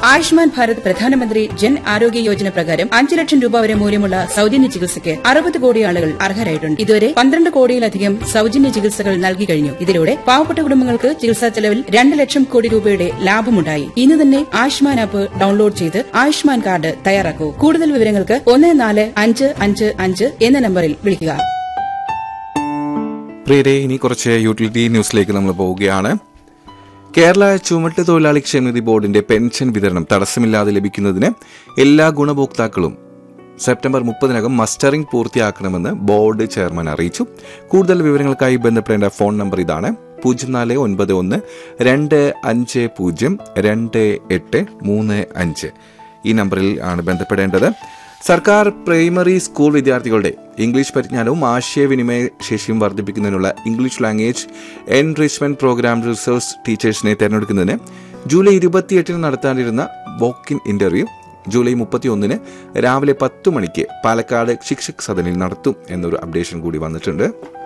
ആയുഷ്മാൻ ഭാരത് പ്രധാനമന്ത്രി ജൻ ആരോഗ്യ യോജന പ്രകാരം അഞ്ച് ലക്ഷം രൂപ വരെ മൂല്യമുള്ള സൌജന്യ ചികിത്സയ്ക്ക് അറുപത് കോടി ആളുകൾ അർഹരായിട്ടുണ്ട് ഇതുവരെ പന്ത്രണ്ട് കോടിയിലധികം സൌജന്യ ചികിത്സകൾ നൽകി കഴിഞ്ഞു ഇതിലൂടെ പാവപ്പെട്ട കുടുംബങ്ങൾക്ക് ചികിത്സാ ചെലവിൽ രണ്ട് ലക്ഷം കോടി രൂപയുടെ ലാഭമുണ്ടായി ഇന്ന് തന്നെ ആയുഷ്മാൻ ആപ്പ് ഡൌൺലോഡ് ചെയ്ത് ആയുഷ്മാൻ കാർഡ് തയ്യാറാക്കൂ കൂടുതൽ വിവരങ്ങൾക്ക് ഒന്ന് നാല് അഞ്ച് അഞ്ച് അഞ്ച് എന്ന നമ്പറിൽ വിളിക്കുക പ്രിയരെ ഇനി കുറച്ച് യൂട്ടിലിറ്റി ന്യൂസിലേക്ക് നമ്മൾ പോവുകയാണ് കേരള ചുമട്ട് തൊഴിലാളി ക്ഷേമനിധി ബോർഡിന്റെ പെൻഷൻ വിതരണം തടസ്സമില്ലാതെ ലഭിക്കുന്നതിന് എല്ലാ ഗുണഭോക്താക്കളും സെപ്റ്റംബർ മുപ്പതിനകം മസ്റ്ററിംഗ് പൂർത്തിയാക്കണമെന്ന് ബോർഡ് ചെയർമാൻ അറിയിച്ചു കൂടുതൽ വിവരങ്ങൾക്കായി ബന്ധപ്പെടേണ്ട ഫോൺ നമ്പർ ഇതാണ് പൂജ്യം നാല് ഒൻപത് ഒന്ന് രണ്ട് അഞ്ച് പൂജ്യം രണ്ട് എട്ട് മൂന്ന് അഞ്ച് ഈ നമ്പറിൽ ആണ് ബന്ധപ്പെടേണ്ടത് സർക്കാർ പ്രൈമറി സ്കൂൾ വിദ്യാർത്ഥികളുടെ ഇംഗ്ലീഷ് പരിജ്ഞാനവും ആശയവിനിമയ ശേഷിയും വർദ്ധിപ്പിക്കുന്നതിനുള്ള English language enrichment programme resource ടീച്ചേഴ്സിനെ തെരഞ്ഞെടുക്കുന്നതിന് ജൂലൈ ഇരുപത്തിയെട്ടിന് നടത്താനിരുന്ന വോക്ക് ഇൻ ഇന്റർവ്യൂ ജൂലൈ മുപ്പത്തിയൊന്നിന് രാവിലെ പത്ത് മണിക്ക് പാലക്കാട് ശിക്ഷക് സദനിൽ നടത്തും എന്നൊരു അപ്ഡേഷൻ കൂടി വന്നിട്ടുണ്ട്